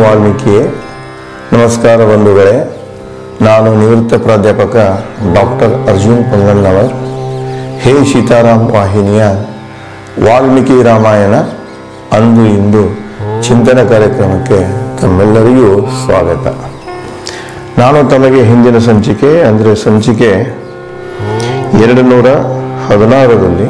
ವಾಲ್ಮೀಕಿ ನಮಸ್ಕಾರ ಬಂಧುಗಳೇ ನಾನು ನಿವೃತ್ತ ಪ್ರಾಧ್ಯಾಪಕ ಡಾಕ್ಟರ್ ಅರ್ಜುನ್ ಪೊಂಗಣ್ಣವರ್ ಹೇ ಸೀತಾರಾಮ್ ವಾಹಿನಿಯ ವಾಲ್ಮೀಕಿ ರಾಮಾಯಣ ಅಂದು ಇಂದು ಚಿಂತನ ಕಾರ್ಯಕ್ರಮಕ್ಕೆ ತಮ್ಮೆಲ್ಲರಿಗೂ ಸ್ವಾಗತ ನಾನು ತಮಗೆ ಹಿಂದಿನ ಸಂಚಿಕೆ ಅಂದರೆ ಸಂಚಿಕೆ ಎರಡು ನೂರ ಹದಿನಾರರಲ್ಲಿ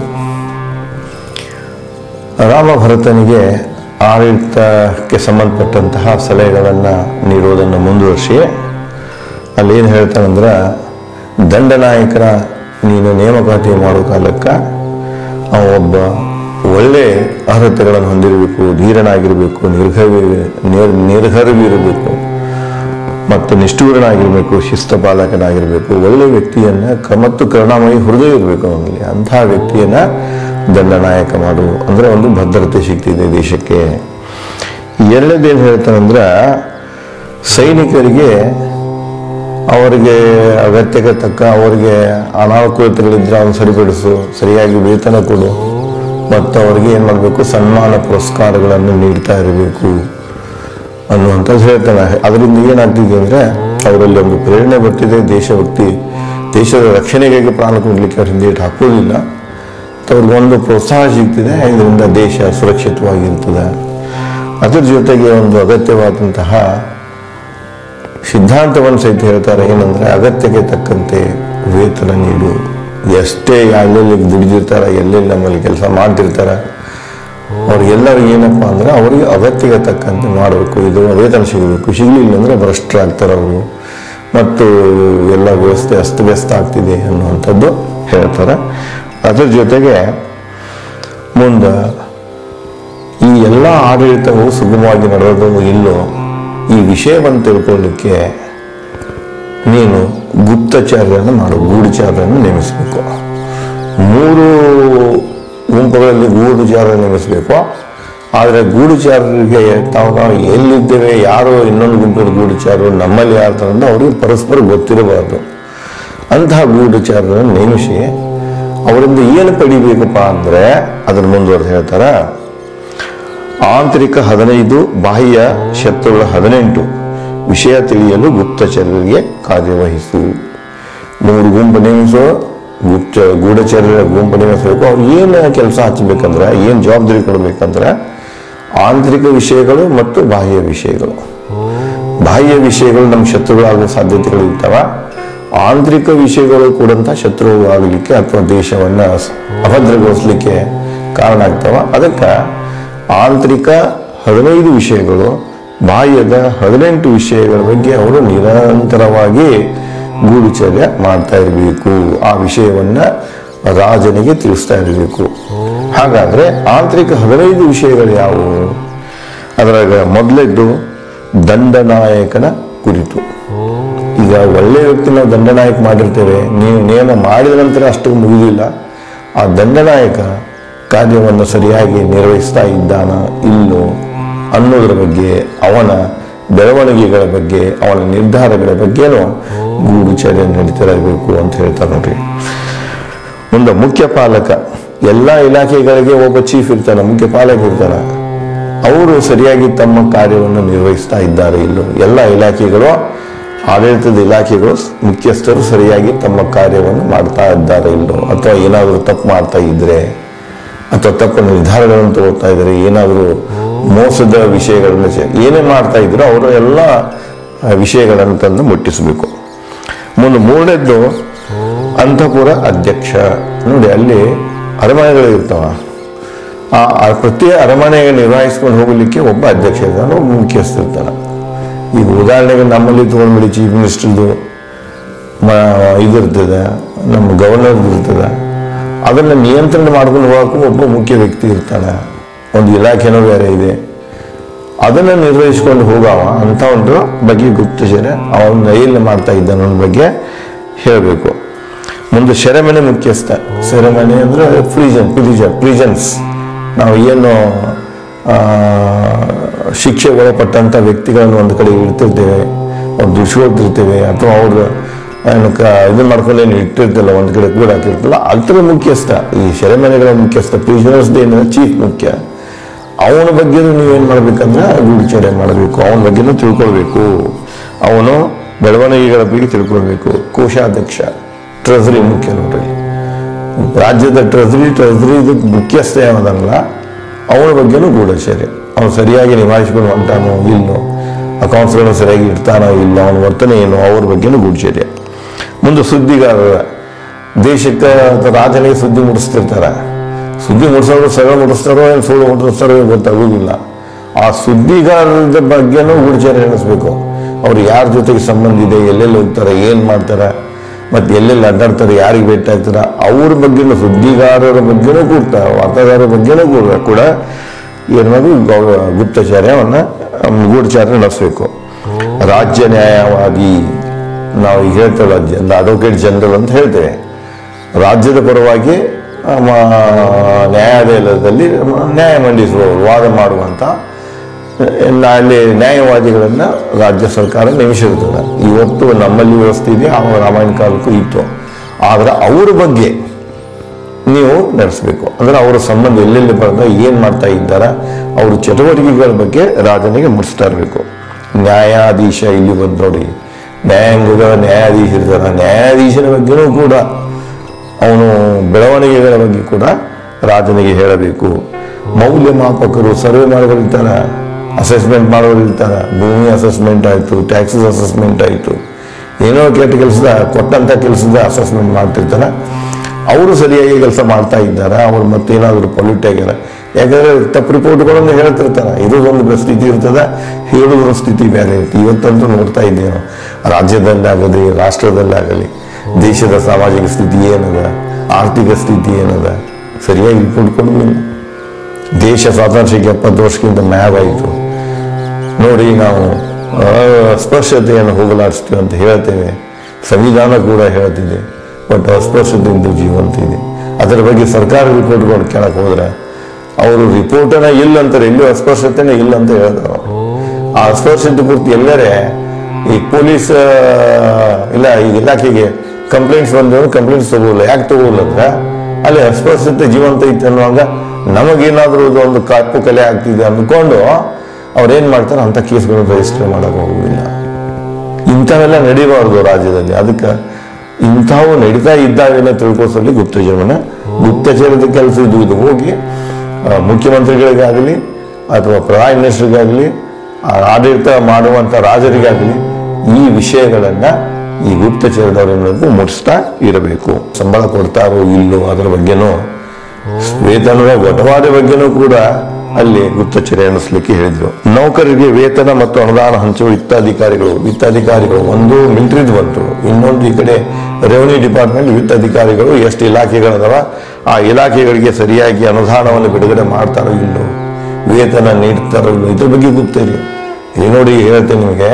ರಾಮ ಭರತನಿಗೆ ಆಡಳಿತಕ್ಕೆ ಸಂಬಂಧಪಟ್ಟಂತಹ ಸಲಹೆಗಳನ್ನು ನೀಡುವುದನ್ನು ಮುಂದುವರಿಸಿ ಅಲ್ಲಿ ಏನು ಹೇಳ್ತಾನಂದ್ರೆ ದಂಡನಾಯಕರ ನೀನು ನೇಮಕಾತಿ ಮಾಡೋ ಕಾಲಕ್ಕೆ ಅವ ಒಬ್ಬ ಒಳ್ಳೆ ಅರ್ಹತೆಗಳನ್ನು ಹೊಂದಿರಬೇಕು ಧೀರನಾಗಿರಬೇಕು ನಿರ್ಘವಿ ನಿರ್ ನಿರ್ಹರವಿರಬೇಕು ಮತ್ತು ನಿಷ್ಠೂರನಾಗಿರಬೇಕು ಶಿಸ್ತ ಪಾಲಕನಾಗಿರಬೇಕು ಒಳ್ಳೆ ವ್ಯಕ್ತಿಯನ್ನ ಕ- ಮತ್ತು ಕರುಣಾಮಯಿ ಹೃದಯ ಇರಬೇಕು ಅವನಲ್ಲಿ ಅಂತಹ ವ್ಯಕ್ತಿಯನ್ನ ದಂಡನಾಯಕ ಮಾಡು ಅಂದ್ರೆ ಒಂದು ಭದ್ರತೆ ಸಿಗ್ತಿದೆ ದೇಶಕ್ಕೆ ಎರಡನೇದೇನು ಹೇಳ್ತಾನಂದ್ರ ಸೈನಿಕರಿಗೆ ಅವರಿಗೆ ಅಗತ್ಯಕ್ಕೆ ತಕ್ಕ ಅವರಿಗೆ ಅನಾನುಕೂಲತೆಗಳಿದ್ರೆ ಅವನು ಸರಿಪಡಿಸು ಸರಿಯಾಗಿ ವೇತನ ಕೊಡು ಮತ್ತು ಅವರಿಗೆ ಏನು ಮಾಡಬೇಕು ಸನ್ಮಾನ ಪುರಸ್ಕಾರಗಳನ್ನು ನೀಡ್ತಾ ಇರಬೇಕು ಅನ್ನುವಂಥದ್ದು ಹೇಳ್ತಾನೆ ಅದರಿಂದ ಏನಾಗ್ತಿದೆ ಅಂದರೆ ಅವರಲ್ಲಿ ಒಂದು ಪ್ರೇರಣೆ ಬರ್ತಿದೆ ದೇಶಭಕ್ತಿ ದೇಶದ ರಕ್ಷಣೆಗಾಗಿ ಪ್ರಾಣ ಕೊಡಲಿಕ್ಕೆ ಅವ್ರು ಹಿಂದೇಟು ಹಾಕೋದಿಲ್ಲ ಮತ್ತು ಅವ್ರಿಗೊಂದು ಪ್ರೋತ್ಸಾಹ ಸಿಗ್ತಿದೆ ಇದರಿಂದ ದೇಶ ಸುರಕ್ಷಿತವಾಗಿರ್ತದೆ ಅದ್ರ ಜೊತೆಗೆ ಒಂದು ಅಗತ್ಯವಾದಂತಹ ಸಿದ್ಧಾಂತವನ್ನು ಸಹಿತ ಹೇಳ್ತಾರೆ ಏನಂದ್ರೆ ಅಗತ್ಯಕ್ಕೆ ತಕ್ಕಂತೆ ವೇತನ ನೀಡು ಎಷ್ಟೇ ಎಲ್ಲೆಲ್ಲಿ ದುಡಿದಿರ್ತಾರೆ ಎಲ್ಲೆಲ್ಲಿ ನಮ್ಮಲ್ಲಿ ಕೆಲಸ ಮಾಡ್ತಿರ್ತಾರೆ ಅವ್ರಿಗೆಲ್ಲರೂ ಏನಪ್ಪ ಅಂದ್ರೆ ಅವರಿಗೆ ಅಗತ್ಯಕ್ಕೆ ತಕ್ಕಂತೆ ಮಾಡಬೇಕು ಇದು ವೇತನ ಸಿಗಬೇಕು ಸಿಗಲಿಲ್ಲ ಅಂದ್ರೆ ಭ್ರಷ್ಟರಾಗ್ತಾರೆ ಅವರು ಮತ್ತು ಎಲ್ಲ ವ್ಯವಸ್ಥೆ ಅಸ್ತವ್ಯಸ್ತ ಆಗ್ತಿದೆ ಅನ್ನುವಂಥದ್ದು ಹೇಳ್ತಾರೆ ಅದ್ರ ಜೊತೆಗೆ ಮುಂದೆ ಈ ಎಲ್ಲ ಆಡಳಿತವು ಸುಗಮವಾಗಿ ನಡೆಯೋದು ಇಲ್ಲೋ ಈ ವಿಷಯವನ್ನು ತಿಳ್ಕೊಳ್ಳಿಕ್ಕೆ ನೀನು ಗುಪ್ತಚಾರ್ಯರನ್ನು ಮಾಡು ಗೂಢಚಾರ್ಯರನ್ನು ನೇಮಿಸಬೇಕು ಮೂರು ಗುಂಪುಗಳಲ್ಲಿ ಗೂಢಚಾರ ನೇಮಿಸಬೇಕು ಆದರೆ ಗೂಢಚಾರರಿಗೆ ತಾವು ನಾವು ಎಲ್ಲಿದ್ದೇವೆ ಯಾರು ಇನ್ನೊಂದು ಗುಂಪಿನ ಗೂಢಚಾರರು ನಮ್ಮಲ್ಲಿ ಯಾರು ತಂದು ಅವರಿಗೆ ಪರಸ್ಪರ ಗೊತ್ತಿರಬಾರ್ದು ಅಂತಹ ಗೂಢಚಾರರನ್ನು ನೇಮಿಸಿ ಅವರಿಂದ ಏನು ಪಡಿಬೇಕಪ್ಪ ಅಂದರೆ ಅದನ್ನು ಮುಂದುವರೆದು ಹೇಳ್ತಾರೆ ಆಂತರಿಕ ಹದಿನೈದು ಬಾಹ್ಯ ಶತ್ರುಗಳ ಹದಿನೆಂಟು ವಿಷಯ ತಿಳಿಯಲು ಗುಪ್ತಚರರಿಗೆ ಕಾರ್ಯವಹಿಸು ಮೂರು ಗುಂಪು ನೇಮಿಸೋ ಗುಪ್ತ ಗೂಢಚರ್ಯರ ಗುಂಪು ನೇಮಿಸಬೇಕು ಅವ್ರು ಏನು ಕೆಲಸ ಹಚ್ಚಬೇಕಂದ್ರೆ ಏನು ಜವಾಬ್ದಾರಿ ಕೊಡಬೇಕಂದ್ರೆ ಆಂತರಿಕ ವಿಷಯಗಳು ಮತ್ತು ಬಾಹ್ಯ ವಿಷಯಗಳು ಬಾಹ್ಯ ವಿಷಯಗಳು ನಮ್ಮ ಶತ್ರುಗಳಾಗುವ ಸಾಧ್ಯತೆಗಳು ಇರ್ತಾವ ಆಂತರಿಕ ವಿಷಯಗಳು ಕೂಡ ಶತ್ರುವಾಗಲಿಕ್ಕೆ ಅಥವಾ ದೇಶವನ್ನ ಅಭದ್ರಗೊಳಿಸ್ಲಿಕ್ಕೆ ಕಾರಣ ಆಗ್ತಾವ ಅದಕ್ಕೆ ಆಂತರಿಕ ಹದಿನೈದು ವಿಷಯಗಳು ಬಾಹ್ಯದ ಹದಿನೆಂಟು ವಿಷಯಗಳ ಬಗ್ಗೆ ಅವರು ನಿರಂತರವಾಗಿ ಗೂಢಚರ್ಯ ಮಾಡ್ತಾ ಇರಬೇಕು ಆ ವಿಷಯವನ್ನ ರಾಜನಿಗೆ ತಿಳಿಸ್ತಾ ಇರಬೇಕು ಹಾಗಾದ್ರೆ ಆಂತರಿಕ ಹದಿನೈದು ವಿಷಯಗಳು ಯಾವುವು ಅದರಾಗ ಮೊದಲದ್ದು ದಂಡನಾಯಕನ ಕುರಿತು ಈಗ ಒಳ್ಳೆ ವ್ಯಕ್ತಿ ನಾವು ದಂಡನಾಯಕ ಮಾಡಿರ್ತೇವೆ ನೀವು ನೇಮ ಮಾಡಿದ ನಂತರ ಅಷ್ಟು ಮುಗಿದಿಲ್ಲ ಆ ದಂಡನಾಯಕ ಕಾರ್ಯವನ್ನು ಸರಿಯಾಗಿ ನಿರ್ವಹಿಸ್ತಾ ಇದ್ದಾನ ಇಲ್ಲೋ ಅನ್ನೋದ್ರ ಬಗ್ಗೆ ಅವನ ಬೆಳವಣಿಗೆಗಳ ಬಗ್ಗೆ ಅವನ ನಿರ್ಧಾರಗಳ ಬಗ್ಗೆನೂ ಗೂಢಚರ್ಯ ನಡೀತಾ ಇರಬೇಕು ಅಂತ ಹೇಳ್ತಾರೆ ನೋಡ್ರಿ ಒಂದು ಮುಖ್ಯ ಪಾಲಕ ಎಲ್ಲ ಇಲಾಖೆಗಳಿಗೆ ಒಬ್ಬ ಚೀಫ್ ಇರ್ತಾನೆ ಮುಖ್ಯ ಪಾಲಕ ಇರ್ತಾನೆ ಅವರು ಸರಿಯಾಗಿ ತಮ್ಮ ಕಾರ್ಯವನ್ನು ನಿರ್ವಹಿಸ್ತಾ ಇದ್ದಾರೆ ಇಲ್ಲೋ ಎಲ್ಲ ಇಲಾಖೆಗಳು ಆಡಳಿತದ ಇಲಾಖೆಗಳು ಮುಖ್ಯಸ್ಥರು ಸರಿಯಾಗಿ ತಮ್ಮ ಕಾರ್ಯವನ್ನು ಮಾಡ್ತಾ ಇದ್ದಾರೆ ಇಲ್ಲೋ ಅಥವಾ ಏನಾದರೂ ತಪ್ಪು ಮಾಡ್ತಾ ಇದ್ರೆ ಅಥವಾ ತಪ್ಪು ನಿರ್ಧಾರಗಳನ್ನು ತಗೋತಾ ಇದ್ದಾರೆ ಏನಾದರೂ ಮೋಸದ ವಿಷಯಗಳನ್ನ ಚೆ- ಏನೇ ಮಾಡ್ತಾ ಇದ್ರು ಅವರು ಎಲ್ಲ ಆ, ವಿಷಯಗಳನ್ನು ತಂದು ಮುಟ್ಟಿಸಬೇಕು ಮುಂದೆ ಮೂರನೇದ್ದು ಅಂತಃಪುರ ಅಧ್ಯಕ್ಷ ನೋಡಿ ಅಲ್ಲಿ ಅರಮನೆಗಳು ಇರ್ತಾವ ಆ ಆ ಪ್ರತಿ ಅರಮನೆಗೆ ನಿರ್ವಹಿಸ್ಕೊಂಡು ಹೋಗಲಿಕ್ಕೆ ಒಬ್ಬ ಅಧ್ಯಕ್ಷ ಇರ್ತಾನೆ ಒಬ್ಬ ಮುಖ್ಯಸ್ಥ ಇರ್ತಾನೆ ಈಗ ಉದಾಹರಣೆಗೆ ನಮ್ಮಲ್ಲಿ ತೊಗೊಂಡ್ಬಿಡಿ ಚೀಫ್ ಮಿನಿಸ್ಟರ್ದು ಇದಿರ್ತದೆ ನಮ್ಮ ಗವರ್ನರ್ ಇರ್ತದೆ ಅದನ್ನು ನಿಯಂತ್ರಣ ಮಾಡ್ಕೊಂಡು ಹೋಗಕ್ಕೂ ಒಬ್ಬ ಮುಖ್ಯ ವ್ಯಕ್ತಿ ಇರ್ತಾನೆ ಒಂದು ಇಲಾಖೆನೂ ಬೇರೆ ಇದೆ ಅದನ್ನು ನಿರ್ವಹಿಸ್ಕೊಂಡು ಹೋಗವ ಅಂತ ಒಂದು ಬಗ್ಗೆ ಗುಪ್ತಚರ ಅವನ ಎಲ್ಲಿ ಮಾಡ್ತಾ ಇದ್ದಾನ ಅನ್ನೋ ಬಗ್ಗೆ ಹೇಳಬೇಕು ಮುಂದೆ ಸೆರೆಮನೆ ಮುಖ್ಯಸ್ಥ ಸೆರೆಮನೆ ಅಂದ್ರೆ ಪ್ರಿಜನ್ ಪ್ರಿಜನ್ ಪ್ರಿಜನ್ಸ್ ನಾವು ಏನು ಆ, ಶಿಕ್ಷೆ ಒಳಪಟ್ಟಂಥ ವ್ಯಕ್ತಿಗಳನ್ನು ಒಂದು ಕಡೆ ಇಡ್ತಿರ್ತೇವೆ ಅವ್ರು ದುಡ್ಸ್ಕೊಳ್ತಿರ್ತೇವೆ ಅಥವಾ ಅವ್ರು ಏನಕ್ಕ ಇದನ್ನ ಮಾಡ್ಕೊಂಡು ಏನು ಇಟ್ಟಿರ್ತಿಲ್ಲ ಒಂದು ಕಡೆ ಕೂಡ ಹಾಕಿರ್ತಲ್ಲ ಅದರ ಮುಖ್ಯಸ್ಥ ಈ ಸೆರೆಮನೆಗಳ ಮುಖ್ಯಸ್ಥ ಪ್ರಿಸನರ್ಸ್ ಏನಂದ್ರೆ ಚೀಫ್ ಮುಖ್ಯ ಅವನ ಬಗ್ಗೆ ನೀವೇನು ಮಾಡಬೇಕಂದ್ರೆ ಗೂಢಚರ್ಯ ಮಾಡಬೇಕು ಅವನ ಬಗ್ಗೆನೂ ತಿಳ್ಕೊಳ್ಬೇಕು ಅವನು ಬೆಳವಣಿಗೆಗಳ ಬಗ್ಗೆ ತಿಳ್ಕೊಳ್ಬೇಕು ಕೋಶಾಧ್ಯಕ್ಷ ಟ್ರೆಸರಿ ಮುಖ್ಯ ನೋಡ್ರಿ ರಾಜ್ಯದ ಟ್ರೆಸರಿ ಟ್ರೆಸರಿ ಮುಖ್ಯಸ್ಥ ಯಾವದಲ್ಲ ಅವನ ಬಗ್ಗೆನೂ ಗೂಢಚರ್ಯ ಅವನು ಸರಿಯಾಗಿ ನಿಭಾಯಿಸ್ಕೊಂಡು ಹೊಂಟಾನೋ ಇಲ್ಲೋ ಅಕೌಂಟ್ಸ್ಗಳನ್ನು ಸರಿಯಾಗಿ ಇಡ್ತಾನೋ ಇಲ್ಲ ಅವನ ವರ್ತನೆ ಏನು ಅವ್ರ ಬಗ್ಗೆನೂ ಗೂಢಚರ್ಯ ಮುಂದೆ ಸುದ್ದಿಗಾರರ ದೇಶಕ್ಕೆ ಅಥವಾ ರಾಜನಿಗೆ ಸುದ್ದಿ ಮುಡಿಸ್ತಿರ್ತಾರೆ ಸುದ್ದಿ ಮುಡಿಸೋರು ಸರಳ ಮುಡಿಸ್ತಾರೋ ಏನು ಸುಳ್ಳು ಮುಡಿಸ್ತಾರೋ ಏನು ಗೊತ್ತಾಗೋದಿಲ್ಲ ಆ ಸುದ್ದಿಗಾರರ ಬಗ್ಗೆನೂ ಗೂಢಚರ್ಯ ನಡೆಸಬೇಕು ಅವ್ರು ಯಾರ ಜೊತೆಗೆ ಸಂಬಂಧ ಇದೆ ಎಲ್ಲೆಲ್ಲಿ ಹೋಗ್ತಾರೆ ಏನು ಮಾಡ್ತಾರೆ ಮತ್ತೆ ಎಲ್ಲೆಲ್ಲಿ ಅಡ್ಡಾಡ್ತಾರೆ ಯಾರಿಗೆ ಭೇಟಿ ಆಗ್ತಾರೆ ಅವ್ರ ಬಗ್ಗೆನೂ ಸುದ್ದಿಗಾರರ ಬಗ್ಗೆನೂ ಕೂಡ ವಾರ್ತಾಗಾರರ ಬಗ್ಗೆನೂ ಕೂಡ ಕೂಡ ಏನು ಮಾಡಿ ಗೌ- ಗುಪ್ತಚರ್ಯವನ್ನ ಅಮ್, ಗೂಢಚಾರ ನಡೆಸಬೇಕು ರಾಜ್ಯ ನ್ಯಾಯವಾದಿ ನಾವು ಈಗ ಹೇಳ್ತೇವೆ ಅಡ್ವೊಕೇಟ್ ಜನರಲ್ ಅಂತ ಹೇಳ್ತೇವೆ ರಾಜ್ಯದ ಪರವಾಗಿ ಆ, ಮ- ನ್ಯಾಯಾಲಯದಲ್ಲಿ ಮ- ನ್ಯಾಯ ಮಂಡಿಸುವವರು ವಾದ ಮಾಡುವಂತ ಆ, ಅಲ್ಲಿ ನ್ಯಾಯವಾದಿಗಳನ್ನ ರಾಜ್ಯ ಸರ್ಕಾರ ನೇಮಿಸಿರ್ತದೆ ಇವತ್ತು ನಮ್ಮಲ್ಲಿ ವ್ಯವಸ್ಥೆ ಇದೆ ಆ ರಾಮಾಯಣ ಕಾಲಕ್ಕೂ ಇತ್ತು ಆದ್ರೆ ಅವ್ರ ಬಗ್ಗೆ ನೀವು ನಡೆಸಬೇಕು ಅಂದ್ರೆ ಅವರ ಸಂಬಂಧ ಎಲ್ಲೆಲ್ಲಿ ಬಂದ ಏನ್ ಮಾಡ್ತಾ ಇದ್ದಾರ ಅವ್ರ ಚಟುವಟಿಕೆಗಳ ಬಗ್ಗೆ ರಾಜನಿಗೆ ಮುಡಿಸ್ತಾ ಇರಬೇಕು ನ್ಯಾಯಾಧೀಶ ಇಲ್ಲಿ ಬಂದ್ ನೋಡಿ ನ್ಯಾಯಾಂಗದ ನ್ಯಾಯಾಧೀಶ ಇರ್ತಾರ ನ್ಯಾಯಾಧೀಶರ ಬಗ್ಗೆನೂ ಕೂಡ ಅವನು ಬೆಳವಣಿಗೆಗಳ ಬಗ್ಗೆ ಕೂಡ ರಾಜನಿಗೆ ಹೇಳಬೇಕು ಮೌಲ್ಯಮಾಪಕರು ಸರ್ವೆ ಮಾಡೋರು ಇರ್ತಾರ ಅಸೆಸ್ಮೆಂಟ್ ಮಾಡೋರು ಇರ್ತಾರ ಭೂಮಿ ಅಸೆಸ್ಮೆಂಟ್ ಆಯ್ತು ಟ್ಯಾಕ್ಸಸ್ ಅಸೆಸ್ಮೆಂಟ್ ಆಯ್ತು ಏನೋ ಕೆಟ್ಟ ಕೆಲಸದ ಕೊಟ್ಟಂತ ಕೆಲಸದ ಅಸೆಸ್ಮೆಂಟ್ ಮಾಡ್ತಿರ್ತಾರ ಅವರು ಸರಿಯಾಗಿ ಕೆಲಸ ಮಾಡ್ತಾ ಇದ್ದಾರೆ ಅವ್ರು ಮತ್ತೇನಾದ್ರು ಪೊಲ್ಯೂಟ್ ಆಗ್ಯಾರ ಯಾಕಂದ್ರೆ ತಪ್ಪು ರಿಪೋರ್ಟ್ಗಳನ್ನು ಹೇಳ್ತಿರ್ತಾರ ಇದು ಒಂದು ಸ್ಥಿತಿ ಇರ್ತದ ಹೇಳೋದ್ರ ಸ್ಥಿತಿ ಬೇರೆ ಇರುತ್ತೆ ಇವತ್ತಂತೂ ನೋಡ್ತಾ ಇದ್ದೇವೆ ನಾವು ರಾಜ್ಯದಲ್ಲಾಗಲಿ ರಾಷ್ಟ್ರದಲ್ಲಾಗಲಿ ದೇಶದ ಸಾಮಾಜಿಕ ಸ್ಥಿತಿ ಏನದ ಆರ್ಥಿಕ ಸ್ಥಿತಿ ಏನದ ಸರಿಯಾಗಿ ರಿಪೋರ್ಟ್ ಕೊಡೋದಿಲ್ಲ ದೇಶ ಸ್ವಾತಂತ್ರ್ಯಕ್ಕೆ ಎಪ್ಪತ್ತು ವರ್ಷಕ್ಕಿಂತ ಮ್ಯಾವಾಯಿತು ನೋಡಿ ನಾವು ಆ, ಅಸ್ಪೃಶ್ಯತೆಯನ್ನು ಹೋಗಲಾಡಿಸ್ತೀವಿ ಅಂತ ಹೇಳ್ತೇವೆ ಸಂವಿಧಾನ ಕೂಡ ಹೇಳ್ತಿದೆ ಬಟ್ ಅಸ್ಪೃಶ್ಯತೆಯಿಂದ ಜೀವಂತ ಇದೆ ಅದರ ಬಗ್ಗೆ ಸರ್ಕಾರ ರಿಪೋರ್ಟ್ಗಳು ಕೇಳಕ್ ಹೋದ್ರೆ ಅವರು ರಿಪೋರ್ಟನ ಇಲ್ಲ ಅಂತಾರೆ ಎಲ್ಲೂ ಅಸ್ಪೃಶ್ಯತೆನೇ ಇಲ್ಲ ಅಂತ ಹೇಳ್ತಾರೆ ಅವ್ರು. ಆ ಅಸ್ಪೃಶ್ಯತೆ ಕುರಿತು ಎಲ್ಲರೇ ಈ ಪೊಲೀಸ್ ಆ, ಇಲ್ಲ ಈ ಇಲಾಖೆಗೆ ಕಂಪ್ಲೇಂಟ್ಸ್ ಬಂದವರು ಕಂಪ್ಲೇಂಟ್ಸ್ ತಗೋಲ್ಲ ಯಾಕೆ ತಗೋಲ್ಲ ಅಂದ್ರೆ ಅಲ್ಲಿ ಅಸ್ಪೃಶ್ಯತೆ ಜೀವಂತ ಐತೆ ಅನ್ನುವಾಗ ನಮಗೇನಾದ್ರೂ ಇದು ಒಂದು ಕಪ್ಪು ಕಲೆ ಆಗ್ತಿದೆ ಅಂದ್ಕೊಂಡು ಅವ್ರೇನ್ ಮಾಡ್ತಾರೆ ಅಂತ ಕೇಸ್ಗಳನ್ನು ರಿಜಿಸ್ಟರ್ ಮಾಡಕ್ ಹೋಗುದಿಲ್ಲ ಇಂಥವೆಲ್ಲ ನಡೀಬಾರ್ದು ರಾಜ್ಯದಲ್ಲಿ ಅದಕ್ಕೆ ಇಂಥವು ನಡೀತಾ ಇದ್ದಾವೇನೋ ತಿಳ್ಕೊಸಲ್ಲಿ ಗುಪ್ತಚರವನ್ನ ಗುಪ್ತಚರದ ಕೆಲಸ ಇದು ಇದು ಹೋಗಿ ಆ, ಮುಖ್ಯಮಂತ್ರಿಗಳಿಗಾಗಲಿ ಅಥವಾ ಪ್ರೈಮ್ ಮಿನಿಸ್ಟರ್ಗಾಗಲಿ ಆಡಳಿತ ಮಾಡುವಂತ ರಾಜರಿಗಾಗಲಿ ಈ ವಿಷಯಗಳನ್ನ ಈ ಗುಪ್ತಚರದವರನ್ನು ಮುಟ್ಟಿಸ್ತಾ ಇರಬೇಕು ಸಂಬಳ ಕೊಡ್ತಾರೋ ಇಲ್ಲೋ ಅದರ ಬಗ್ಗೆನೂ ವೇತನದ ವಟವಾದ ಬಗ್ಗೆನೂ ಕೂಡ ಅಲ್ಲಿ ಗುಪ್ತಚರ್ಯ ಎಣಿಸ್ಲಿಕ್ಕೆ ಹೇಳಿದ್ರು ನೌಕರರಿಗೆ ವೇತನ ಮತ್ತು ಅನುದಾನ ಹಂಚುವ ವಿತ್ತಾಧಿಕಾರಿಗಳು ವಿತ್ತಾಧಿಕಾರಿಗಳು ಒಂದು ಮಿಲಿಟರಿದ್ ಬಂತು ಇನ್ನೊಂದು ಈ ಕಡೆ ರೆವಿನ್ಯೂ ಡಿಪಾರ್ಟ್ಮೆಂಟ್ ವಿತ್ತಾಧಿಕಾರಿಗಳು ಎಷ್ಟು ಇಲಾಖೆಗಳದವ ಆ ಇಲಾಖೆಗಳಿಗೆ ಸರಿಯಾಗಿ ಅನುದಾನವನ್ನು ಬಿಡುಗಡೆ ಮಾಡ್ತಾರೋ ಇಲ್ಲೋ ವೇತನ ನೀಡ್ತಾರೋ ಇಲ್ಲೋ ಇದ್ರ ಬಗ್ಗೆ ಗೊತ್ತಿಲ್ಲ ಇಲ್ಲಿ ನೋಡಿ ಹೇಳ್ತೇನೆ ನಿಮಗೆ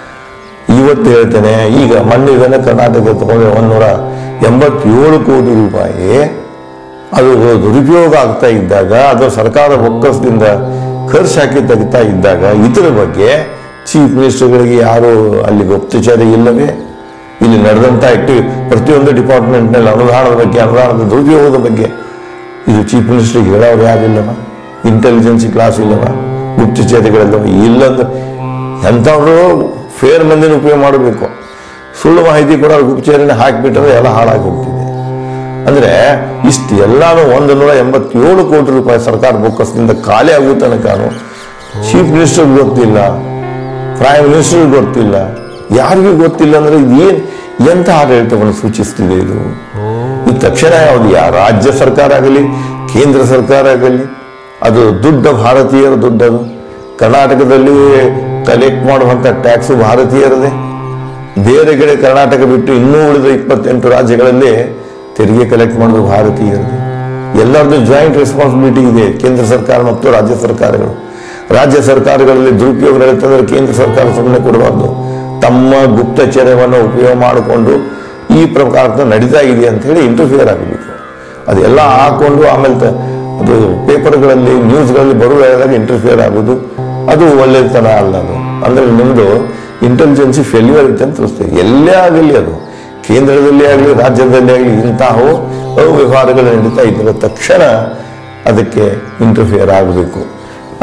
ಇವತ್ತು ಹೇಳ್ತೇನೆ ಈಗ ಮೊನ್ನೆ ಕರ್ನಾಟಕ ತಗೊಂಡ್ರೆ ಒಂದೂರ ಎಂಬತ್ತೇಳು ಕೋಟಿ ರೂಪಾಯಿ ಅದು ದುರುಪಯೋಗ ಆಗ್ತಾ ಇದ್ದಾಗ ಅದು ಸರ್ಕಾರ ಬೊಕ್ಕಸದಿಂದ ಖರ್ಚು ಹಾಕಿ ತೆಗಿತಾ ಇದ್ದಾಗ ಇದರ ಬಗ್ಗೆ ಚೀಫ್ ಮಿನಿಸ್ಟರ್ಗಳಿಗೆ ಯಾರು ಅಲ್ಲಿ ಗುಪ್ತಚರ ಇಲ್ಲವೇ ಇಲ್ಲಿ ನಡೆದಂತ ಆಕ್ಟಿವ್ ಪ್ರತಿಯೊಂದು ಡಿಪಾರ್ಟ್ಮೆಂಟ್ನಲ್ಲಿ ಅನುದಾನದ ಬಗ್ಗೆ ಅನುದಾನದ ದುರುಪಯೋಗದ ಬಗ್ಗೆ ಇದು ಚೀಫ್ ಮಿನಿಸ್ಟರ್ಗೆ ಹೇಳೋರು ಯಾರಿಲ್ಲವ ಇಂಟೆಲಿಜೆನ್ಸಿ ಕ್ಲಾಸ್ ಇಲ್ಲವ ಗುಪ್ತಚರಿಗಳಿಲ್ಲವ ಇಲ್ಲಂದ್ರೆ ಎಂಥವ್ರು ಫೇರ್ ಮಂದಿನ ಉಪಯೋಗ ಮಾಡಬೇಕು ಸುಳ್ಳು ಮಾಹಿತಿ ಕೂಡ ಗುಪ್ತಚರಿನ ಹಾಕಿಬಿಟ್ರೆ ಎಲ್ಲ ಹಾಳಾಗಿ ಹೋಗ್ತಿದೆ ಅಂದ್ರೆ ಇಷ್ಟು ಎಲ್ಲಾನು ಒಂದು ನೂರ ಎಂಬತ್ತೇಳು ಕೋಟಿ ರೂಪಾಯಿ ಸರ್ಕಾರ ಬೊಕ್ಕಸದಿಂದ ಖಾಲಿ ಆಗೋ ತನಕನು ಚೀಫ್ ಮಿನಿಸ್ಟರ್ ಗೊತ್ತಿಲ್ಲ ಪ್ರೈಮ್ ಮಿನಿಸ್ಟರ್ ಗೊತ್ತಿಲ್ಲ ಯಾರಿಗೂ ಗೊತ್ತಿಲ್ಲ ಅಂದ್ರೆ ಇದೇನ್ ಎಂತ ಆಡಳಿತವನ್ನು ಸೂಚಿಸ್ತಿದೆ ಇದು ಈ ತಕ್ಷಣ ಯಾವುದು ಯಾ ರಾಜ್ಯ ಸರ್ಕಾರ ಆಗಲಿ ಕೇಂದ್ರ ಸರ್ಕಾರ ಆಗಲಿ ಅದು ದುಡ್ಡ ಭಾರತೀಯರ ದುಡ್ಡದು ಕರ್ನಾಟಕದಲ್ಲಿ ಕಲೆಕ್ಟ್ ಮಾಡುವಂತ ಟ್ಯಾಕ್ಸ್ ಭಾರತೀಯರದೇ ಬೇರೆ ಕಡೆ ಕರ್ನಾಟಕ ಬಿಟ್ಟು ಇನ್ನೂ ಉಳಿದ ಇಪ್ಪತ್ತೆಂಟು ರಾಜ್ಯಗಳಲ್ಲಿ ತೆರಿಗೆ ಕಲೆಕ್ಟ್ ಮಾಡೋದು ಭಾರತೀಯರದೇ ಎಲ್ಲರದ್ದು ಜಾಯಿಂಟ್ ರೆಸ್ಪಾನ್ಸಿಬಿಲಿಟಿ ಇದೆ ಕೇಂದ್ರ ಸರ್ಕಾರ ಮತ್ತು ರಾಜ್ಯ ಸರ್ಕಾರಗಳು ರಾಜ್ಯ ಸರ್ಕಾರಗಳಲ್ಲಿ ದುರುಪಯೋಗ ನಡೀತಂದ್ರೆ ಕೇಂದ್ರ ಸರ್ಕಾರ ಸುಮ್ಮನೆ ಕೊಡಬಾರ್ದು ತಮ್ಮ ಗುಪ್ತಚರ್ಯವನ್ನು ಉಪಯೋಗ ಮಾಡಿಕೊಂಡು ಈ ಪ್ರಕಾರದ ನಡೀತಾ ಇದೆ ಅಂತ ಹೇಳಿ ಇಂಟರ್ಫಿಯರ್ ಆಗಬೇಕು ಅದೆಲ್ಲ ಹಾಕೊಂಡು ಆಮೇಲೆ ತ- ಅದು ಪೇಪರ್ಗಳಲ್ಲಿ ನ್ಯೂಸ್ಗಳಲ್ಲಿ ಬರುವಾಗ ಇಂಟರ್ಫಿಯರ್ ಆಗೋದು ಅದು ಒಳ್ಳೆತನ ಅಲ್ಲ ಅದು ಅಂದ್ರೆ ನಿಮ್ಮದು ಇಂಟೆಲಿಜೆನ್ಸಿ ಫೇಲ್ಯೂರ್ ಐತೆ ಅಂತ ತೋರಿಸ್ತೇವೆ ಎಲ್ಲೇ ಆಗಲಿ ಅದು ಕೇಂದ್ರದಲ್ಲಿ ಆಗಲಿ ರಾಜ್ಯದಲ್ಲಿ ಆಗಲಿ ಇಂತಹ ಅವ್ಯವಹಾರಗಳು ನಡೀತಾ ಇದ್ದರೆ ತಕ್ಷಣ ಅದಕ್ಕೆ ಇಂಟರ್ಫಿಯರ್ ಆಗಬೇಕು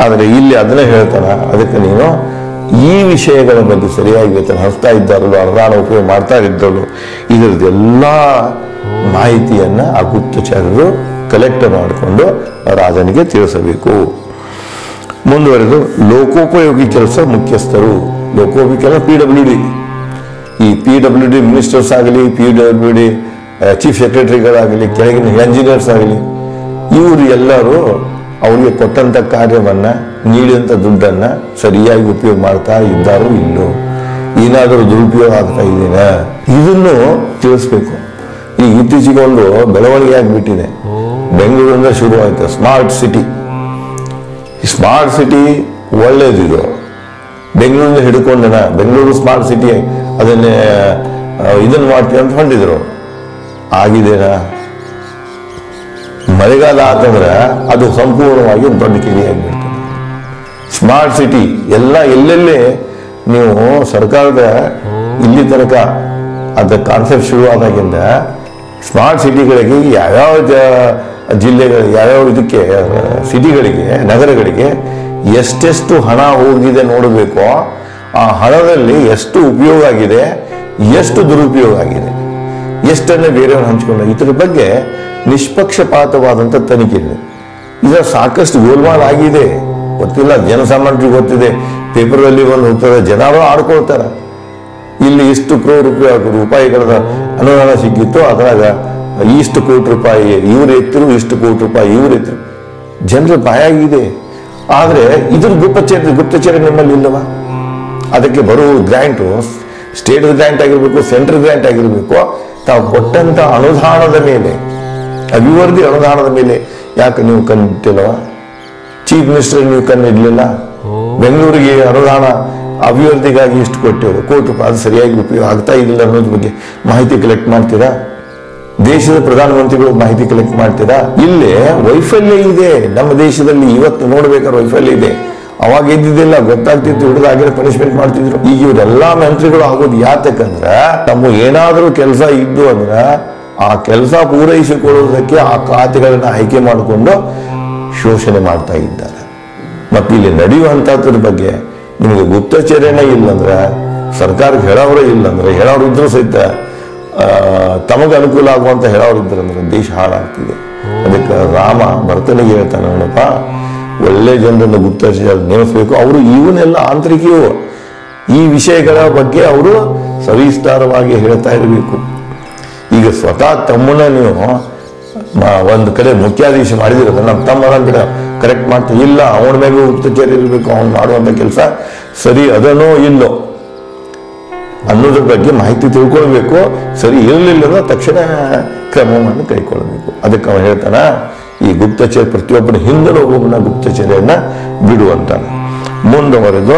ಆದರೆ ಇಲ್ಲಿ ಅದನ್ನೇ ಹೇಳ್ತಾನ ಅದಕ್ಕೆ ನೀನು ಈ ವಿಷಯಗಳ ಬಗ್ಗೆ ಸರಿಯಾಗಿ ವೇತನ ಹಂಚ್ತಾ ಇದ್ದಾರಲ್ಲ ಅನುದಾನ ಉಪಯೋಗ ಮಾಡ್ತಾ ಇದ್ದಳು ಇದರದ್ದೆಲ್ಲ ಮಾಹಿತಿಯನ್ನ ಆ ಗುಪ್ತಚರರು ಕಲೆಕ್ಟ್ ಮಾಡಿಕೊಂಡು ರಾಜನಿಗೆ ತಿಳಿಸಬೇಕು ಮುಂದುವರೆದು ಲೋಕೋಪಯೋಗಿ ಕೆಲಸ ಮುಖ್ಯಸ್ಥರು ಲೋಕೋಪಯೋಗಿ ಕೆಲಸ ಪಿ ಡಬ್ಲ್ಯೂ ಡಿ ಈ ಪಿ ಡಬ್ಲ್ಯೂ ಡಿ ಮಿನಿಸ್ಟರ್ಸ್ ಆಗಲಿ ಪಿ ಡಬ್ಲ್ಯೂ ಡಿ ಚೀಫ್ ಸೆಕ್ರೆಟರಿಗಳಾಗಲಿ ಕೆಳಗಿನ ಎಂಜಿನಿಯರ್ಸ್ ಆಗಲಿ ಇವರು ಎಲ್ಲರೂ ಅವರಿಗೆ ಕೊಟ್ಟಂತ ಕಾರ್ಯವನ್ನ ನೀಡಿದಂಥ ದುಡ್ಡನ್ನ ಸರಿಯಾಗಿ ಉಪಯೋಗ ಮಾಡ್ತಾ ಇದ್ದಾರೋ ಇಲ್ಲೋ ಏನಾದರೂ ದುರುಪಯೋಗ ಆಗ್ತಾ ಇದೆಯಾ ಇದನ್ನು ತಿಳಿಸ್ಬೇಕು ಈ ಇತ್ತೀಚೆಗೆ ಒಂದು ಬೆಳವಣಿಗೆ ಆಗಿಬಿಟ್ಟಿದೆ ಬೆಂಗಳೂರಿಂದ ಶುರು ಆಯ್ತು ಸ್ಮಾರ್ಟ್ ಸಿಟಿ ಸ್ಮಾರ್ಟ್ ಸಿಟಿ ಒಳ್ಳೇದಿದು ಬೆಂಗಳೂರಿಂದ ಹಿಡ್ಕೊಂಡನ ಬೆಂಗಳೂರು ಸ್ಮಾರ್ಟ್ ಸಿಟಿ ಅದನ್ನೇ ಆ, ಇದನ್ನ ಮಾಡ್ತೀವಿ ಅಂತ ಹೊಂಟಿದ್ರು ಆಗಿದೆನಾ ಮಳೆಗಾಲ ಆತಂದ್ರೆ ಅದು ಸಂಪೂರ್ಣವಾಗಿ ದೊಡ್ಡ ಕೆರೆ ಆಗಿಬಿಡ್ತದೆ ಸ್ಮಾರ್ಟ್ ಸಿಟಿ ಎಲ್ಲ ಎಲ್ಲೆಲ್ಲಿ ನೀವು ಸರ್ಕಾರದ ಇಲ್ಲಿ ತನಕ ಅದ ಕಾನ್ಸೆಪ್ಟ್ ಶುರುವಾದಾಗಿಂದ ಸ್ಮಾರ್ಟ್ ಸಿಟಿಗಳಿಗೆ ಯಾವ್ಯಾವ ಜ- ಜಿಲ್ಲೆಗಳು ಯಾವ್ಯಾವ ಇದಕ್ಕೆ ಸಿಟಿಗಳಿಗೆ ನಗರಗಳಿಗೆ ಎಷ್ಟೆಷ್ಟು ಹಣ ಹೋಗಿದೆ ನೋಡಬೇಕು ಆ ಹಣದಲ್ಲಿ ಎಷ್ಟು ಉಪಯೋಗ ಆಗಿದೆ ಎಷ್ಟು ದುರುಪಯೋಗ ಆಗಿದೆ ಎಷ್ಟನ್ನೇ ಬೇರೆಯವ್ರು ಹಂಚ್ಕೊಂಡು ಇದ್ರ ಬಗ್ಗೆ ನಿಷ್ಪಕ್ಷಪಾತವಾದಂಥ ತನಿಖೆ ಇದೆ ಇದರ ಸಾಕಷ್ಟು ಗೋಲ್ಮಾಲ್ ಆಗಿದೆ ಗೊತ್ತಿಲ್ಲ ಜನಸಾಮಾನ್ಯರಿಗೆ ಗೊತ್ತಿದೆ ಪೇಪರಲ್ಲಿ ಬಂದು ಹೋಗ್ತದೆ ಜನರು ಆಡ್ಕೊಳ್ತಾರೆ ಇಲ್ಲಿ ಇಷ್ಟು ಕ್ರೋರ್ ರೂಪಾಯಿ ರೂಪಾಯಿಗಳ ಅನುದಾನ ಸಿಕ್ಕಿತ್ತು ಅದ್ರಾಗ ಇಷ್ಟು ಕೋಟಿ ರೂಪಾಯಿ ಇವ್ರು ಎತ್ತರು ಇಷ್ಟು ಕೋಟಿ ರೂಪಾಯಿ ಇವ್ರು ಎತ್ತರು ಜನರ ಬಾಯಾಗಿದೆ ಆದರೆ ಇದ್ರ ಗುಪ್ತಚರ ಗುಪ್ತಚರ ನಿಮ್ಮಲ್ಲಿ ಇಲ್ಲವಾ ಅದಕ್ಕೆ ಬರುವ ಗ್ರ್ಯಾಂಟು ಸ್ಟೇಟ್ ಗ್ರ್ಯಾಂಟ್ ಆಗಿರ್ಬೇಕು ಸೆಂಟ್ರಲ್ ಗ್ರ್ಯಾಂಟ್ ಆಗಿರ್ಬೇಕು ತಾವು ಕೊಟ್ಟಂತ ಅನುದಾನದ ಮೇಲೆ ಅಭಿವೃದ್ಧಿ ಅನುದಾನದ ಮೇಲೆ ಯಾಕೆ ನೀವು ಕಣ್ಣಿಟ್ಟಿಲ್ಲವ ಚೀಫ್ ಮಿನಿಸ್ಟರ್ ನೀವು ಕಣ್ಣಿಡ್ಲಿಲ್ಲ ಬೆಂಗಳೂರಿಗೆ ಅನುದಾನ ಅಭಿವೃದ್ಧಿಗಾಗಿ ಇಷ್ಟು ಕೊಟ್ಟೆವು ಕೋಟಿ ರೂಪಾಯಿ ಅದು ಸರಿಯಾಗಿ ಉಪಯೋಗ ಆಗ್ತಾ ಇಲ್ಲ ಅನ್ನೋದ್ರ ಬಗ್ಗೆ ಮಾಹಿತಿ ಕಲೆಕ್ಟ್ ಮಾಡ್ತೀರಾ ದೇಶದ ಪ್ರಧಾನಮಂತ್ರಿಗಳು ಮಾಹಿತಿ ಕಲೆಕ್ಟ್ ಮಾಡ್ತೀರಾ ಇಲ್ಲೇ ವೈಫಲ್ಯ ಇದೆ ನಮ್ಮ ದೇಶದಲ್ಲಿ ಇವತ್ತು ನೋಡ್ಬೇಕಾದ್ರೆ ವೈಫಲ್ಯ ಇದೆ ಅವಾಗ ಇದ್ದಿದ್ದಿಲ್ಲ ಗೊತ್ತಾಗ್ತಿತ್ತು ಹಿಡಿದಾಗಿರೋ ಪನಿಷ್ಮೆಂಟ್ ಮಾಡ್ತಿದ್ರು ಈಗ ಇವರೆಲ್ಲಾ ಮಂತ್ರಿಗಳು ಆಗೋದು ಯಾತಕ್ಕಂದ್ರ ತಮ್ಮ ಏನಾದರೂ ಕೆಲಸ ಇದ್ದು ಅಂದ್ರ ಆ ಕೆಲಸ ಪೂರೈಸಿಕೊಳ್ಳುವುದಕ್ಕೆ ಆ ಖಾತೆಗಳನ್ನ ಆಯ್ಕೆ ಮಾಡಿಕೊಂಡು ಶೋಷಣೆ ಮಾಡ್ತಾ ಇದ್ದಾರೆ ಮತ್ತು ಇಲ್ಲಿ ನಡೆಯುವಂಥದ್ರ ಬಗ್ಗೆ ನಿಮಗೆ ಗುಪ್ತಚರ್ಯನೇ ಇಲ್ಲಂದ್ರೆ ಸರ್ಕಾರಕ್ಕೆ ಹೇಳೋರೇ ಇಲ್ಲಂದ್ರೆ ಹೇಳೋರು ಇದ್ರೂ ಸಹಿತ ಆ, ತಮಗೆ ಅನುಕೂಲ ಆಗುವಂತ ಹೇಳೋರು ಇದ್ರಂದ್ರೆ ದೇಶ ಹಾಳಾಗ್ತಿದೆ ಅದಕ್ಕೆ ರಾಮ ಭರತನಿಗೆ ಹೇಳ್ತಾನೆ ನೋಡಪ್ಪ ಒಳ್ಳೆ ಜನರನ್ನು ಗುಪ್ತಚರ ನೇಮಿಸಬೇಕು ಅವರು ಇವನ್ನೆಲ್ಲ ಆಂತರಿಕ ಇವು. ಈ ವಿಷಯಗಳ ಬಗ್ಗೆ ಅವರು ಸವಿಸ್ತಾರವಾಗಿ ಹೇಳ್ತಾ ಇರಬೇಕು ಈಗ ಸ್ವತಃ ತಮ್ಮನ್ನ ನೀವು ಮ- ಒಂದು ಕಡೆ ಮುಖ್ಯಾಧೀಶ ಮಾಡಿದಿರೋದು ನಮ್ಮ ತಮ್ಮನ ಬಿಡ ಕರೆಕ್ಟ್ ಮಾಡ್ತಾ ಇಲ್ಲ ಅವನ ಮೇಲೆ ಗುಪ್ತಚರ ಇರಬೇಕು ಅವನು ಮಾಡುವಂತ ಕೆಲಸ ಸರಿ ಅದನ್ನೋ ಇಲ್ಲೋ ಅನ್ನೋದ್ರ ಬಗ್ಗೆ ಮಾಹಿತಿ ತಿಳ್ಕೊಳ್ಬೇಕು ಸರಿ ಇರಲಿಲ್ಲ ಅಂದ್ರೆ ತಕ್ಷಣ ಕ್ರಮವನ್ನು ಕೈಗೊಳ್ಳಬೇಕು ಅದಕ್ಕೆ ಅವನು ಹೇಳ್ತಾನ ಈ ಗುಪ್ತಚರ ಪ್ರತಿಯೊಬ್ಬನ ಹಿಂದಲೂ ಒಬ್ಬನ ಗುಪ್ತಚರ್ಯನ್ನ ಬಿಡುವಂತಾನೆ ಮುಂದುವರೆದು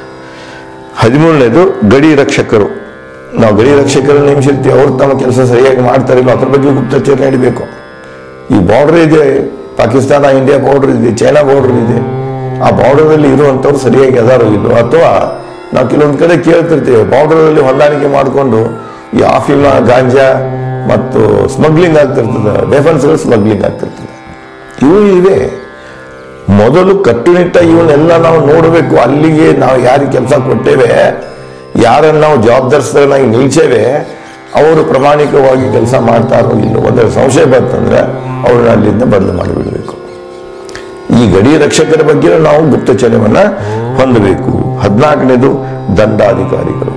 ಹದಿಮೂರನೇದು ಗಡಿ ರಕ್ಷಕರು ನಾವು ಗಡಿ ರಕ್ಷಕರನ್ನು ನೇಮಿಸಿರ್ತೀವಿ ಅವ್ರು ತಮ್ಮ ಕೆಲಸ ಸರಿಯಾಗಿ ಮಾಡ್ತಾರಿಲ್ಲ ಅದ್ರ ಬಗ್ಗೆ ಗುಪ್ತಚರ ನಡಿಬೇಕು ಈ ಬಾರ್ಡರ್ ಇದೆ ಪಾಕಿಸ್ತಾನ ಇಂಡಿಯಾ ಬಾರ್ಡರ್ ಇದೆ ಚೈನಾ ಬಾರ್ಡರ್ ಇದೆ ಆ ಬಾರ್ಡರಲ್ಲಿ ಇರುವಂಥವ್ರು ಸರಿಯಾಗಿ ಅದಾರೋ ಇಲ್ಲೋ ಅಥವಾ ನಾವು ಕೆಲವೊಂದು ಕಡೆ ಕೇಳ್ತಿರ್ತೀವಿ ಬಾರ್ಡರಲ್ಲಿ ಹೊಂದಾಣಿಕೆ ಮಾಡಿಕೊಂಡು ಈ ಆಫಿಮ ಗಾಂಜಾ ಮತ್ತು ಸ್ಮಗ್ಲಿಂಗ್ ಆಗ್ತಿರ್ತದೆ ವೆಪನ್ಸ್ಗಳು ಸ್ಮಗ್ಲಿಂಗ್ ಆಗ್ತಿರ್ತದೆ ಇವು ಇವೆ ಮೊದಲು ಕಟ್ಟುನಿಟ್ಟಾಗಿ ಇವನ್ನೆಲ್ಲ ನಾವು ನೋಡಬೇಕು ಅಲ್ಲಿಗೆ ನಾವು ಯಾರಿಗೆ ಕೆಲಸ ಕೊಟ್ಟೇವೆ ಯಾರನ್ನು ನಾವು ಜವಾಬ್ದಾರಿಸ್ತರನ್ನಾಗಿ ನಿಲ್ಸೇವೆ ಅವರು ಪ್ರಾಮಾಣಿಕವಾಗಿ ಕೆಲಸ ಮಾಡ್ತಾರೋ ಇಲ್ಲೋ ಒಂದೆರಡು ಸಂಶಯ ಬಂತಂದ್ರೆ ಅವ್ರನ್ನ ಅಲ್ಲಿಂದ ಬದಲು ಮಾಡಿಬಿಡಬೇಕು ಈ ಗಡಿ ರಕ್ಷಕರ ಬಗ್ಗೆ ನಾವು ಗುಪ್ತಚರ್ಯವನ್ನ ಹೊಂದಬೇಕು ಹದಿನಾಲ್ಕನೇದು ದಂಡಾಧಿಕಾರಿಗಳು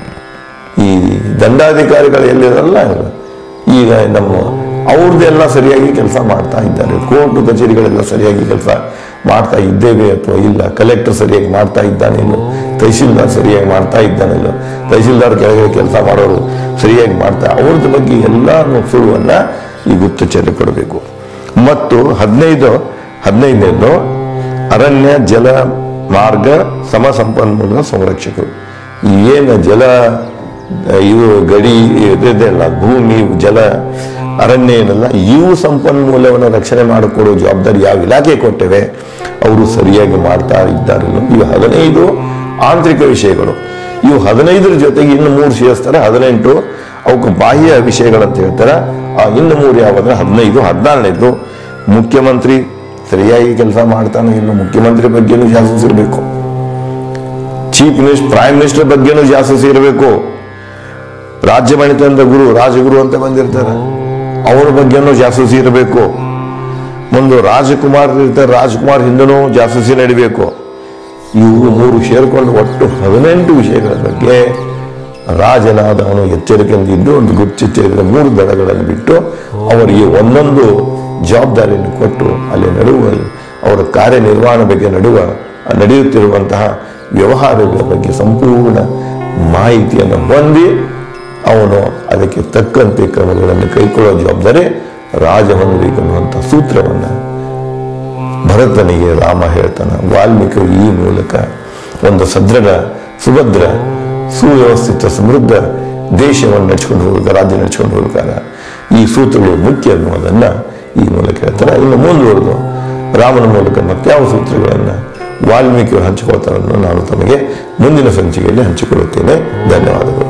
ಈ ದಂಡಾಧಿಕಾರಿಗಳು ಎಲ್ಲಿರಲ್ಲ ಈಗ ನಮ್ಮ ಅವ್ರದ್ದೆಲ್ಲ ಸರಿಯಾಗಿ ಕೆಲಸ ಮಾಡ್ತಾ ಇದ್ದಾರೆ ಕೋರ್ಟ್ ಕಚೇರಿಗಳೆಲ್ಲ ಸರಿಯಾಗಿ ಕೆಲಸ ಮಾಡ್ತಾ ಇದ್ದೇವೆ ಅಥವಾ ಇಲ್ಲ ಕಲೆಕ್ಟರ್ ಸರಿಯಾಗಿ ಮಾಡ್ತಾ ಇದ್ದಾನಿಲ್ಲ ತಹಶೀಲ್ದಾರ್ ಸರಿಯಾಗಿ ಮಾಡ್ತಾ ಇದ್ದಾನಿಲ್ಲ ತಹಶೀಲ್ದಾರ್ ಕೆಳಗೆ ಕೆಲಸ ಮಾಡೋರು ಸರಿಯಾಗಿ ಮಾಡ್ತಾ ಅವ್ರದ್ದು ಬಗ್ಗೆ ಎಲ್ಲ ಸುಳುವನ್ನ ಈ ಗುಪ್ತಚರ್ಯ ಕೊಡಬೇಕು ಮತ್ತು ಹದಿನೈದು ಹದಿನೈದನೇದು ಅರಣ್ಯ ಜಲ ಮಾರ್ಗ ಸಮ ಸಂಪನ್ಮೂಲ ಸಂರಕ್ಷಕರು ಈ ಏನು ಜಲ ಇವು ಗಡಿ ಇದೆಲ್ಲ ಭೂಮಿ ಜಲ ಅರಣ್ಯ ಏನಲ್ಲ ಇವು ಸಂಪನ್ಮೂಲವನ್ನು ರಕ್ಷಣೆ ಮಾಡಿಕೊಡೋ ಜವಾಬ್ದಾರಿ ಯಾವ ಇಲಾಖೆ ಕೊಟ್ಟೇವೆ ಅವರು ಸರಿಯಾಗಿ ಮಾಡ್ತಾ ಇದ್ದಾರಲ್ಲ ಇವು ಹದಿನೈದು ಆಂತರಿಕ ವಿಷಯಗಳು ಇವು ಹದಿನೈದರ ಜೊತೆಗೆ ಇನ್ನು ಮೂರು ಸೇರಿಸ್ತಾರೆ ಹದಿನೆಂಟು ಅವಕ್ಕೆ ಬಾಹ್ಯ ವಿಷಯಗಳಂತ ಹೇಳ್ತಾರೆ ಆ ಇನ್ನು ಮೂರು ಯಾವಂದ್ರೆ ಹದಿನೈದು ಹದಿನಾರನೇದು ಮುಖ್ಯಮಂತ್ರಿ ಸರಿಯಾಗಿ ಕೆಲಸ ಮಾಡ್ತಾನೆ ಇನ್ನು ಮುಖ್ಯಮಂತ್ರಿ ಬಗ್ಗೆನೂ ಜಾಸ್ತಿ ಇರಬೇಕು ಚೀಫ್ ಮಿನಿಸ್ಟರ್ ಪ್ರೈಮ್ ಮಿನಿಸ್ಟರ್ ಬಗ್ಗೆನೂ ಜಾಸ್ತಿ ಇರಬೇಕು ರಾಜ್ಯ ಮಣಿತನದ ಗುರು ರಾಜಗುರು ಅಂತ ಬಂದಿರ್ತಾರೆ ಅವರ ಬಗ್ಗೆನೂ ಜಾಸೂಸಿ ಇರಬೇಕು ಒಂದು ರಾಜಕುಮಾರ್ ಇರ್ತಾರೆ ರಾಜಕುಮಾರ್ ಹಿಂದನೂ ಜಾಸೂಸಿ ನಡಿಬೇಕು ಇವು ಮೂರು ಸೇರ್ಕೊಂಡು ಒಟ್ಟು ಹದಿನೆಂಟು ವಿಷಯಗಳ ಬಗ್ಗೆ ರಾಜನಾದವನು ಎಚ್ಚರಿಕೆಯಿಂದ ಇದ್ದು ಒಂದು ಗುಪ್ತಚರ್ಯದ ಮೂರು ದಳಗಳನ್ನು ಬಿಟ್ಟು ಅವರಿಗೆ ಒಂದೊಂದು ಜವಾಬ್ದಾರಿಯನ್ನು ಕೊಟ್ಟು ಅಲ್ಲಿ ನಡುವ ಅವರ ಕಾರ್ಯನಿರ್ವಹಣೆ ಬಗ್ಗೆ ನಡುವ ನಡೆಯುತ್ತಿರುವಂತಹ ವ್ಯವಹಾರಗಳ ಬಗ್ಗೆ ಸಂಪೂರ್ಣ ಮಾಹಿತಿಯನ್ನು ಹೊಂದಿ ಅವನು ಅದಕ್ಕೆ ತಕ್ಕಂತೆ ಕ್ರಮಗಳನ್ನು ಕೈಗೊಳ್ಳುವ ಜವಾಬ್ದಾರಿ ರಾಜ ಹೊಂದಬೇಕನ್ನುವಂಥ ಸೂತ್ರವನ್ನು ಭರತನಿಗೆ ರಾಮ ಹೇಳ್ತಾನೆ ವಾಲ್ಮೀಕಿ ಈ ಮೂಲಕ ಒಂದು ಸದೃಢ ಸುಭದ್ರ ಸುವ್ಯವಸ್ಥಿತ ಸಮೃದ್ಧ ದೇಶವನ್ನು ನಡ್ಸ್ಕೊಂಡು ಹೋಗ್ಬೇಕು ರಾಜ್ಯ ನಡ್ಸ್ಕೊಂಡು ಹೋಗ್ಬೇಕಾರೆ ಈ ಸೂತ್ರಗಳು ಮುಖ್ಯ ಅನ್ನೋದನ್ನ ಈ ಮೂಲಕ ಹೇಳ್ತಾರೆ ಇನ್ನು ಮುಂದುವರೆದು ರಾಮನ ಮೂಲಕ ಮತ್ಯಾವ ಸೂತ್ರಗಳನ್ನು ವಾಲ್ಮೀಕಿ ಹಂಚಿಕೊಳ್ತಾರನ್ನು ನಾನು ತಮಗೆ ಮುಂದಿನ ಸಂಚಿಕೆಯಲ್ಲಿ ಹಂಚಿಕೊಳ್ಳುತ್ತೇನೆ ಧನ್ಯವಾದಗಳು